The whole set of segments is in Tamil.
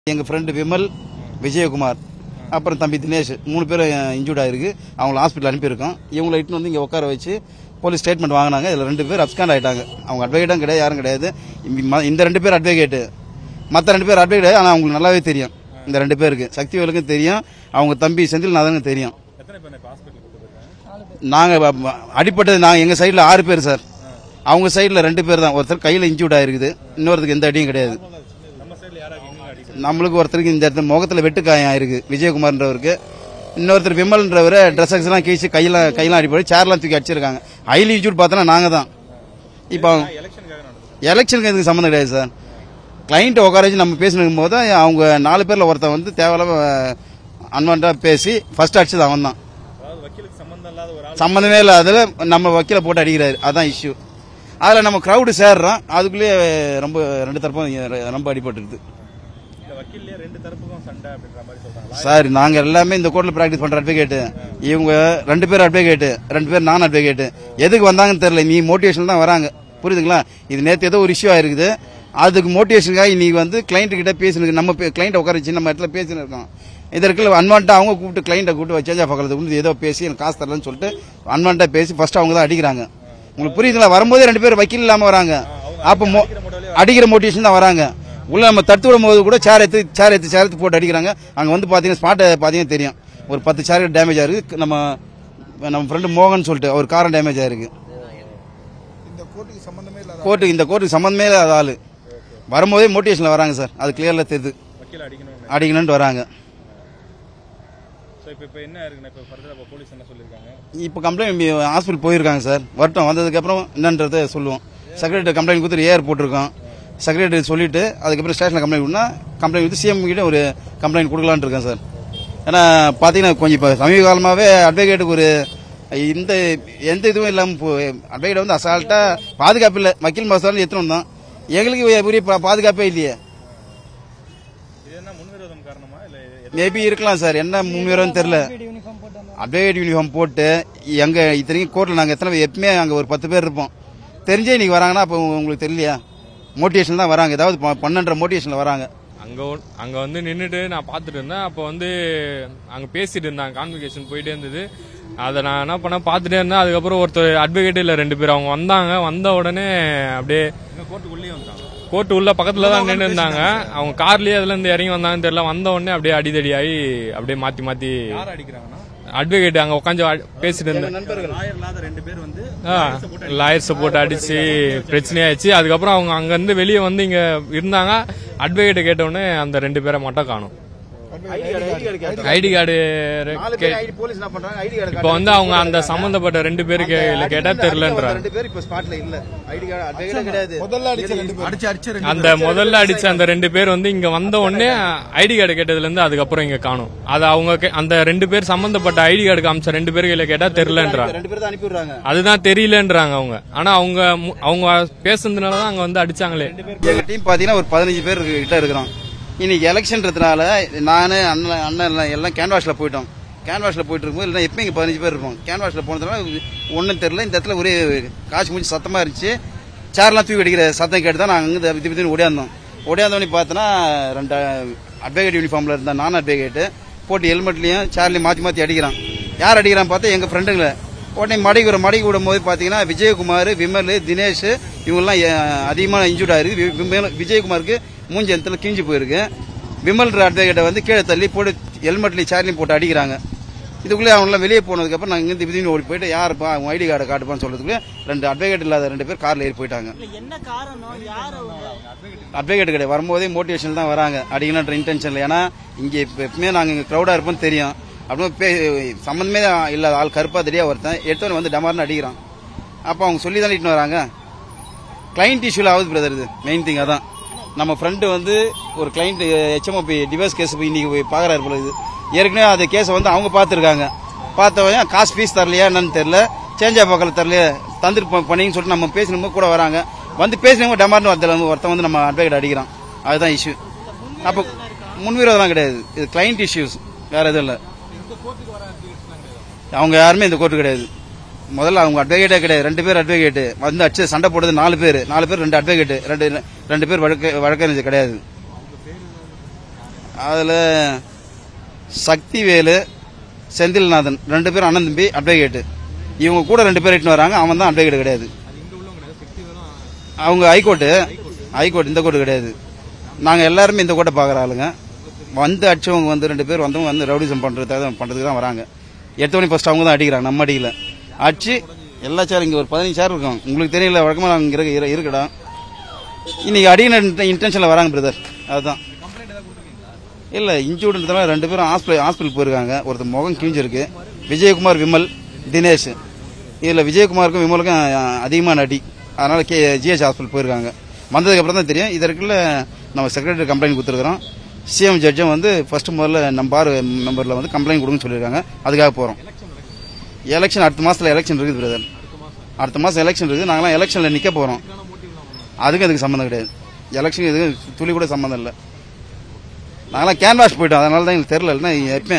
எங்கள் ஃப்ரெண்டு விமல் விஜயகுமார் அப்புறம் தம்பி தினேஷ் மூணு பேரும் இன்ஜூர்ட் ஆயிருக்கு அவங்கள ஹாஸ்பிட்டல் அனுப்பியிருக்கோம் இவங்களை இட்டுன்னு வந்து இங்கே உட்கார வச்சு போலீஸ் ஸ்டேட்மெண்ட் வாங்கினாங்க இதில் ரெண்டு பேர் அப்ஸ்காண்ட் ஆயிட்டாங்க அவங்க அட்வொகேட்டும் கிடையாது யாரும் கிடையாது இந்த ம- இந்த ரெண்டு பேர் அட்வொகேட்டு மற்ற ரெண்டு பேர் அட்வொகேட் ஆனால் அவங்களுக்கு நல்லாவே தெரியும் இந்த ரெண்டு பேருக்கு சக்திவேலுக்கும் தெரியும் அவங்க தம்பி செந்தில்நாதனுக்கும் தெரியும் எத்தனை பேர் இப்போ ஹாஸ்பிட்டல் கூட்டு போயிருக்காங்க நாங்கள் அடிப்பட்டது நாங்கள் எங்கள் சைடில் ஆறு பேர் சார் அவங்க சைடில் ரெண்டு பேர் தான் ஒருத்தர் கையில் இன்ஜூர்ட் ஆயிருக்குது இன்னொருத்தருக்கு எந்த அடியும் கிடையாது நம்ம சைடில் யாராவது எங்கே அடி நம்மளுக்கு ஒருத்தருக்கு இந்த இடத்துல முகத்துல வெட்டு காயம் ஆயிருக்கு விஜயகுமார்ன்றவருக்கு இன்னொருத்தர் விமல்ன்றவர் ட்ரெஸ் எல்லாம் கீச்சு கையெல்லாம் கையெல்லாம் அடிப்படி சேர்லாம் தூக்கி அடிச்சிருக்காங்க ஹைலி இன்ஜூட் பார்த்தோன்னா நாங்கள் தான் இப்போ எலெக்ஷனுக்காக நடந்தது எலெக்ஷனுக்கு இதுக்கு சம்மந்தம் கிடையாது சார் கிளைண்ட்டை உட்கார வச்சு நம்ம பேசினுக்கும் போது அவங்க நாலு பேரில் ஒருத்தன் வந்து தேவையில்லாம அன்வான்டாக பேசி ஃபர்ஸ்ட் அடிச்சது அவன் தான் அதாவது வக்கீலுக்கு சம்மந்தம் இல்லாத ஒரு ஆள் சம்மந்தமே இல்லாததில் நம்ம வக்கீலை போட்டு அடிக்கிறாரு அதான் இஷ்யூ அதில் நம்ம க்ரௌடு சேர்றோம் அதுக்குள்ளேயே ரொம்ப ரெண்டு தரப்பும் ரொம்ப அடிபட்டுருது இந்த வக்கீல்லே ரெண்டு தரப்புக்கும் சண்டை அப்படின்ற மாதிரி சொல்றாங்க சார் நாங்க எல்லாமே இந்த கோர்ட்ல பிராக்டிஸ் பண்ற அட்வொகேட் இவங்க ரெண்டு பேர் அட்வொகேட் ரெண்டு பேர் நான் அட்வொகேட் எதுக்கு வந்தாங்கன்னு தெரியல நீ மோட்டிவேஷன் தான் வராங்க புரியுதுங்களா இது நேத்து ஏதோ ஒரு இஷ்யூ ஆயிருக்குது அதுக்கு மோட்டிவேஷனுக்காக நீ வந்து கிளைண்ட் கிட்ட பேசுனது நம்ம கிளைண்ட் உட்கார வச்சு நம்ம இடத்துல பேசினு இருக்கோம் இதற்கு அன்வான்ட்டா அவங்க கூப்பிட்டு கிளைண்ட்டை கூப்பிட்டு சேஞ்ச் ஆஃப் ஆகிறது ஏதோ பேசி எனக்கு காசு தரலன்னு சொல்லிட்டு அன்வான்ட்டா பேசி ஃபர்ஸ்ட் அவங்க தான் அடிக்கிறாங்க உங்களுக்கு புரியுதுங்களா வரும்போதே ரெண்டு பேர் வக்கீல் இல்லாம வராங்க அப்போ மோ- அடிக்கிற மோட்டிவேஷன் தான் வராங்க உள்ள நம்ம தடுத்து விடும் போது கூட சேர் எடுத்து சேர் எடுத்து சேர் எடுத்து போட்டு அடிக்கிறாங்க அங்க வந்து பாத்தீங்கன்னா ஸ்பாட் பாத்தீங்கன்னா தெரியும் ஒரு பத்து சேர் டேமேஜ் ஆயிருக்கு நம்ம நம்ம ஃப்ரெண்டு மோகன் சொல்லிட்டு அவர் காரம் டேமேஜ் ஆயிருக்கு இந்த கோர்ட்டுக்கு சம்பந்தமே இல்லாத கோர்ட்டுக்கு இந்த கோர்ட்டுக்கு சம்பந்தமே இல்லாத ஆளு வரும்போதே மோட்டிவேஷன்ல வராங்க சார் அது கிளியர்ல தெரியுது வக்கீல் அடிக்கணும்னு அடிக்கணும்னு வராங்க ஸோ இப்போ இப்போ என்ன இருக்குன்னா இப்போ ஃபர்தர் இப்போ போலீஸ் என்ன சொல்லியிருக்காங்க இப்போ கம்ப்ளைண்ட் ஹாஸ்பிட்டல் போயிருக்காங்க சார் வரட்டும் வந்ததுக்கு அப்புறம் என்னன்றதை சொல்லுவோம் செக்ரட்டரி கம்ப்ளைண்ட் கொடுத்து ஏஆர் போட்டிருக்கோம் செக்ரட்டரி சொல்லிட்டு அதுக்கப்புறம் ஸ்டேஷனில் கம்ப்ளைண்ட் கொடுனா கம்ப்ளைண்ட் கொடுத்து சிஎம் கிட்ட ஒரு கம்ப்ளைண்ட் கொடுக்கலான்னு இருக்கேன் சார் ஏன்னா பார்த்தீங்கன்னா கொஞ்சம் இப்போ சமீப காலமாகவே அட்வொகேட்டுக்கு ஒரு இந்த எந்த இதுவும் இல்லாமல் அட்வொகேட் வந்து அசால்ட்டாக பாதுகாப்பு இல்லை வக்கீல் மாசாலும் எத்தனை வந்தோம் எங்களுக்கு உரிய பா- பாதுகாப்பே இல்லையே இது என்ன முன்விரோதம் காரணமா இல்லை மேபி இருக்கலாம் சார் என்ன முன்னுரிமைன்னு தெரியல அட்வொகேட் யூனிஃபார்ம் போட்டு எங்க இத்தனைக்கும் கோர்ட்ல நாங்க எத்தனை பேர் எப்பவுமே அங்க ஒரு பத்து பேர் இருப்போம் தெரிஞ்சே இன்னைக்கு வராங்கன்னா அப்போ உங்களுக்கு தெரியலையா மோட்டிவேஷன் தான் வராங்க ஏதாவது ப- பண்ணுன்ற மோட்டிவேஷன்ல வராங்க அங்க ஒன்- அங்க வந்து நின்றுட்டு நான் பார்த்துட்டு இருந்தேன் அப்போ வந்து அங்க பேசிட்டு இருந்தாங்க கான்வெகேஷன் போயிட்டே இருந்தது அதை நான் என்ன பண்ண பார்த்துட்டே இருந்தேன் அதுக்கப்புறம் ஒருத்தர் அட்வொகேட் இல்ல ரெண்டு பேர் அவங்க வந்தாங்க வந்த உடனே அப்படியே எங்கள் கோர்ட்டுக்கு உள்ளே வந்துட்டாங்க கோர்ட்டு உள்ள பக்கத்துல தான் நின்று இருந்தாங்க அவங்க கார்லயே அதுல இருந்து இறங்கி வந்தாங்கன்னு தெரியல வந்த உடனே அப்படியே அடிதடி ஆகி அப்படியே மாத்தி மாத்தி யார் அடிக்கிறாங்கன்னா அட்வொகேட் அங்க உட்காந்து பேசிட்டு இருந்தேன் லாயர் இல்லாத ரெண்டு பேர் வந்து லாயர்ஸை போட்டு அடிச்சு பிரச்சனையாச்சு அதுக்கப்புறம் அவங்க அங்க இருந்து வெளியே வந்து இங்க இருந்தாங்க அட்வொகேட் கேட்ட உடனே அந்த ரெண்டு பேரை மட்டும் காணும் ஐடி கார்டு போலீஸ் என்ன பண்றாங்க ஐடி இப்போ வந்து அவங்க அந்த சம்பந்தப்பட்ட ரெண்டு பேருக்கு இல்ல கேட்டா தெரியலன்றாங்க ரெண்டு பேர் இப்ப ஸ்பாட்ல இல்ல ஐடி கார்டு கிடையாது முதல்ல அடிச்ச ரெண்டு பேர் அடிச்சு அடிச்சு அந்த முதல்ல அடிச்ச அந்த ரெண்டு பேர் வந்து இங்க வந்த உடனே ஐடி கார்டு கேட்டதுல இருந்து அதுக்கப்புறம் இங்க காணும் அது அவங்க கே- அந்த ரெண்டு பேர் சம்பந்தப்பட்ட ஐடி கார்டு காமிச்ச ரெண்டு பேருக்கு இல்ல கேட்டா தெரியலன்றாங்க ரெண்டு பேர் தான் அனுப்பி விடுறாங்க அதுதான் தெரியலன்றாங்க அவங்க ஆனா அவங்க மு- அவங்க பேசுனதுனால தான் அங்க வந்து அடிச்சாங்களே எங்க டீம் பாத்தீங்கன்னா ஒரு பதினஞ்சு பேர் கிட்ட இருக்கிறோம் இன்னைக்கு எலெக்ஷன்றதுனால நானு அண்ணன் அண்ணன் எல்லாம் எல்லாம் கேன்வாஷ்ல போயிட்டோம் கேன்வாஷ்ல போயிட்டு இருக்கும்போது இல்லைன்னா எப்பயும் இங்க பதினஞ்சு பேர் இருப்போம் கேன்வாஷ்ல போனதுனால ஒன்றும் தெரியல இந்த இடத்துல ஒரே காசு முடிச்சு சத்தமா இருந்துச்சு சேர்லாம் தூக்கி அடிக்கிற சத்தம் கேட்டு தான் நாங்கள் அங்கே வித்தி வித்தி ஓடியாந்தோம் ஓடியாந்தோடனே பார்த்தோன்னா ரெண்டு அட்வொகேட் யூனிஃபார்ம்ல இருந்த நான் அட்வொகேட் போட்டு ஹெல்மெட்லயும் சேர்லையும் மாற்றி மாற்றி அடிக்கிறான் யார் அடிக்கிறான் பார்த்தா எங்கள் ஃப்ரெண்டுங்களை உடனே மடக்கி விட மடக்கி விடும் போது பார்த்தீங்கன்னா விஜயகுமார் விமல் தினேஷ் இவங்கெல்லாம் அஹ், அதிகமாக இன்ஜூர்ட் ஆயிருக்கு வி- விமல் விஜயகுமாருக்கு மூஞ்சி எழுத்துல கிழிஞ்சு போயிருக்கு விமல் அட்வொகேட்டை வந்து கீழே தள்ளி போட்டு ஹெல்மெட்லையும் சேர்லையும் போட்டு அடிக்கிறாங்க இதுக்குள்ளே அவங்களாம் வெளியே போனதுக்கப்புறம் நாங்கள் இருந்து விதினு ஓடி போயிட்டு யாருப்பா அவங்க ஐடி கார்டை காட்டுப்பான்னு சொல்றதுக்கு ரெண்டு அட்வொகேட் இல்லாத ரெண்டு பேர் காரில் ஏறி போயிட்டாங்க என்ன காரணம் யார் அவங்க அட்வொகேட் கிடையாது வரும்போதே மோட்டிவேஷன் தான் வராங்க அடிக்கணுன்ற இன்டென்ஷன்ல ஏன்னா இங்க இப்ப எப்பவுமே நாங்க இங்க க்ரௌடா இருப்போம்னு தெரியும் அப்படின்னு பே- சம்பந்தமே இல்லாத ஆள் கருப்பா தெரியா ஒருத்தன் எடுத்தவன் வந்து டமார்னு அடிக்கிறான் அப்ப அவங்க சொல்லி தானே இட்டுன்னு வராங்க கிளைண்ட் இஷ்யூல ஆகுது பிரதர் இது மெயின் திங் அதான் நம்ம ஃப்ரெண்டு வந்து ஒரு கிளைண்ட் ஹெச்எம்ஓ போய் டிவோர்ஸ் கேஸ் போய் இன்னைக்கு போய் பாக்குறாரு போல இது ஏற்கனவே அந்த கேஸை வந்து அவங்க பார்த்துருக்காங்க பார்த்தவங்க காசு ஃபீஸ் தரலையா என்னன்னு தெரியல சேஞ்ச் ஆஃப் பார்க்கல தரலையா தந்துட்டு போ- பண்ணீங்கன்னு சொல்லிட்டு நம்ம பேசினவங்க கூட வராங்க வந்து பேசினவங்க டமார்னு ஒருத்தர் வந்து ஒருத்தன் வந்து நம்ம அட்வொகேட் அடிக்கிறான் அதுதான் இஷ்யூ அப்போ முன்விரோதம் கிடையாது இது கிளைண்ட் இஷ்யூஸ் வேற எதுவும் இல்லை அவங்க யாருமே இந்த கோர்ட்டு கிடையாது முதல்ல அவங்க அட்வொகேட்டே கிடையாது ரெண்டு பேர் அட்வொகேட் வந்து அடிச்சு சண்டை போடுறது நாலு பேர் நாலு பேர் ரெண்டு அட்வொகேட் ரெண்டு ரெண்டு பேர் வழக்க வழக்கறிஞர் கிடையாது அதில் சக்திவேலு செந்தில்நாதன் ரெண்டு பேரும் அண்ணன் தம்பி அட்வொகேட்டு இவங்க கூட ரெண்டு பேர் இட்டுன்னு வராங்க அவன் தான் அட்வொகேட் கிடையாது அவங்க ஹைகோர்ட்டு ஹைகோர்ட் இந்த கோர்ட்டு கிடையாது நாங்கள் எல்லாருமே இந்த கோர்ட்டை பார்க்குற ஆளுங்க வந்து அடிச்சவங்க வந்து ரெண்டு பேர் வந்தவங்க வந்து ரவுடிசம் பண்ணுறதுக்காக பண்ணுறதுக்கு தான் வராங்க எடுத்த உடனே ஃபர்ஸ்ட் அவங்க தான் அடிக்கிறாங்க நம்ம அடிக்கல அடிச்சு எல்லா சேரும் இங்கே ஒரு பதினஞ்சு சேர் இருக்கும் உங்களுக்கு தெரியல வழக்கமாக நாங்கள் இருக்க இரு- இருக்குடா இன்னைக்கு அடிக்கிற இன்டென்ஷனில் வராங்க பிரதர் அதுதான் இல்லை இன்ஜூர்டுன்றதால ரெண்டு பேரும் ஹாஸ்பிட்டல் ஹாஸ்பிட்டல் போயிருக்காங்க ஒருத்தர் முகம் கிழிஞ்சிருக்கு விஜயகுமார் விமல் தினேஷ் இதில் விஜயகுமாருக்கும் விமலுக்கும் அஹ், அதிகமான அடி அதனால கே ஜிஹெச் ஹாஸ்பிட்டல் போயிருக்காங்க வந்ததுக்கப்புறம் தான் தெரியும் இதற்குள்ள நம்ம செக்ரட்டரி கம்ப்ளைண்ட் கொடுத்துருக்குறோம் சிஎம் ஜட்ஜும் வந்து ஃபர்ஸ்ட் முதல்ல நம்ம பார் மெம்பரில் வந்து கம்ப்ளைண்ட் கொடுங்கன்னு சொல்லியிருக்காங்க அதுக்காக போகிறோம் எலெக்ஷன் அடுத்த மாதத்தில் எலெக்ஷன் இருக்குது பிரதர் அடுத்த மாதம் எலெக்ஷன் இருக்குது நாங்களாம் எலெக்ஷனில் நிற்க போகிறோம் அதுக்கும் அதுக்கு சம்மந்தம் கிடையாது எலெக்ஷன் இதுக்கு துளி கூட சம்மந்தம் இல்லை நாங்களாம் கேன்வாஷ் போயிட்டோம் அதனால தான் எங்களுக்கு தெரில இல்லைன்னா எப்பயுமே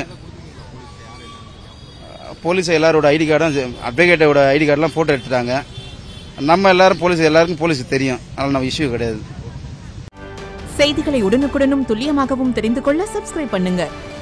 போலீஸ் எல்லாரோட ஐடி கார்டும் அட்வொகேட்டோட ஐடி கார்டெலாம் ஃபோட்டோ எடுத்துட்டாங்க நம்ம எல்லாரும் போலீஸ் எல்லாருக்கும் போலீஸுக்கு தெரியும் அதனால நம்ம இஷ்யூ கிடையாது செய்திகளை உடனுக்குடனும் துல்லியமாகவும் தெரிந்து கொள்ள சப்ஸ்கிரைப் பண்ணுங்க